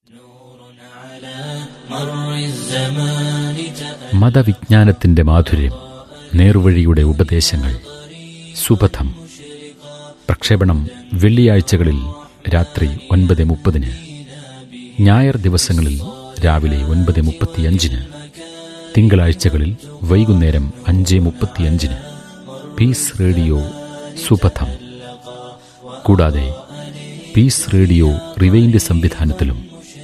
മതവിജ്ഞാനത്തിന്റെ മാധുര്യം നേർവഴിയുടെ ഉപദേശങ്ങൾ സുപഥം പ്രക്ഷേപണം വെള്ളിയാഴ്ചകളിൽ രാത്രി ഒൻപത് മുപ്പതിന് ഞായർ ദിവസങ്ങളിൽ രാവിലെ ഒൻപത് മുപ്പത്തിയഞ്ചിന് തിങ്കളാഴ്ചകളിൽ വൈകുന്നേരം അഞ്ച് മുപ്പത്തിയഞ്ചിന് പീസ് റേഡിയോ സുപഥം കൂടാതെ പീസ് റേഡിയോ റിവൈൻഡ് സംവിധാനത്തിലും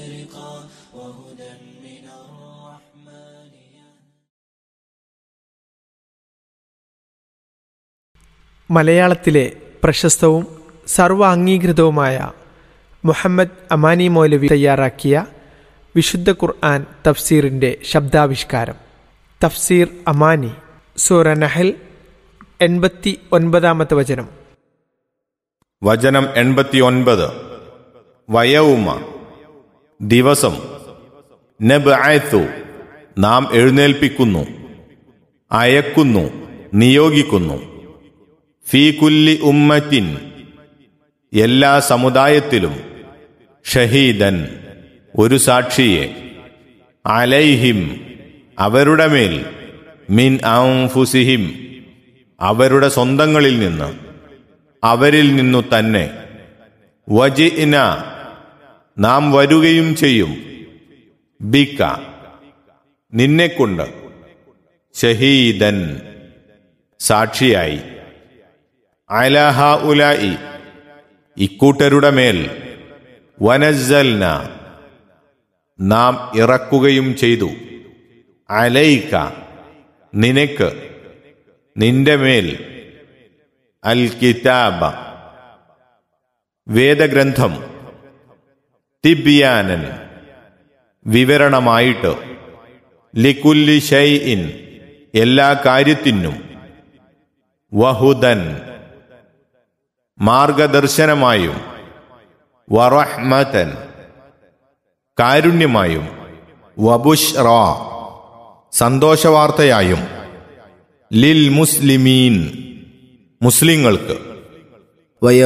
മലയാളത്തിലെ പ്രശസ്തവും സർവ അംഗീകൃതവുമായ മുഹമ്മദ് അമാനി മൗലവി തയ്യാറാക്കിയ വിശുദ്ധ ഖുർആൻ തഫ്സീറിന്റെ ശബ്ദാവിഷ്കാരം തഫ്സീർ അമാനി സൂറ നഹൽ എൺപത്തി ഒൻപതാമത്തെ വചനം വചനം എൺപത്തിയൊൻപത് വയവുമ ദിവസം നബ്ആത്തു നാം എഴുന്നേൽപ്പിക്കുന്നു അയക്കുന്നു നിയോഗിക്കുന്നു ഫീ കുല്ലി ഉമ്മത്തിൻ എല്ലാ സമുദായത്തിലും ഷഹീദൻ ഒരു സാക്ഷിയെ അലൈഹിം അവരുടെ മേൽ മിൻ ഔഫുസിഹിം അവരുടെ സ്വന്തങ്ങളിൽ നിന്ന് അവരിൽ നിന്നു തന്നെ വജിന നാം വരുകയും ചെയ്യും ബിക്ക നിന്നെക്കൊണ്ട് ഷഹീദൻ സാക്ഷിയായി അലഹ ഉലായി ഇക്കൂട്ടരുടെ മേൽ വനസ്സൽന നാം ഇറക്കുകയും ചെയ്തു അലൈക്ക നിനക്ക് നിന്റെ മേൽ അൽ കിതാബ വേദഗ്രന്ഥം തിബിയാനൻ വിവരണമായിട്ട് ലിക്കുല്ലി ഷൈഇൻ എല്ലാ കാര്യത്തിനും വഹുദൻ മാർഗദർശനമായും വറഹ്മതൻ കാരുണ്യമായും വബുഷ്റ സന്തോഷവാർത്തയായും ലിൽ മുസ്ലിമീൻ മുസ്ലിങ്ങൾക്ക്